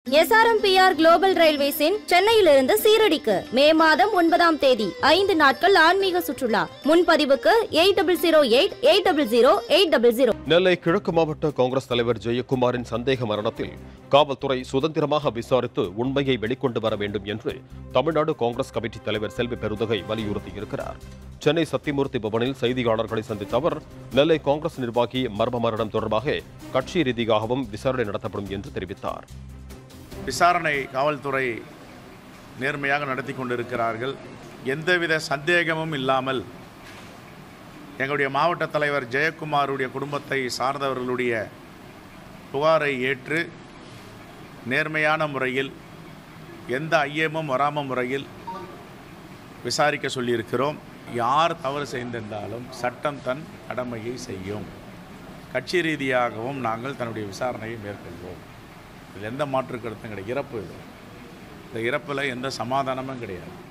SRMPR global ரயில்வேஸின் சென்னையிலிருந்து சீரடிக்கு மே மாதம் ஒன்பதாம் தேதி ஐந்து நாட்கள் ஆன்மீக சுற்றுலா முன்பதிவுக்கு eight double zero eight eight double zero eight double zero Nellai கிழக்கு மாவட்ட காங்கிரஸ் தலைவர் ஜெயக்குமாரின் சந்தேக மரணத்தில் காவல்துறை சுதந்திரமாக விசாரித்து உண்மையை வெளிக்கொண்டு வர வேண்டும் என்று தமிழ்நாடு காங்கிரஸ் கமிட்டி தலைவர் செல்வி பெருந்தகை வலியுறுத்தியிருக்கிறார் சென்னை சத்தியமூர்த்தி பவனில் செய்தியாளர்களை சந்தித்த அவர் நெல்லை காங்கிரஸ் நிர்வாகி மர்ம மரணம் தொடர்பாக கட்சி ரீதியாகவும் விசாரணை நடத்தப்படும் என்று தெரிவித்தார் விசாரணை காவல்துறை நேர்மையாக நடத்தி கொண்டிருக்கிறார்கள் எந்தவித சந்தேகமும் இல்லாமல் எங்களுடைய மாவட்ட தலைவர் ஜெயக்குமாருடைய குடும்பத்தை சார்ந்தவர்களுடைய புகாரை ஏற்று நேர்மையான முறையில் எந்த ஐயமும் வராம முறையில் விசாரிக்க சொல்லியிருக்கிறோம் யார் தவறு செய்திருந்தாலும் சட்டம் தன் கடமையை செய்யும் கட்சி ரீதியாகவும் நாங்கள் தன்னுடைய விசாரணையை மேற்கொள்வோம் இதில் எந்த மாற்று கருத்தும் கிடையாது இறப்பு இது இந்த இறப்பில் எந்த சமாதானமும் கிடையாது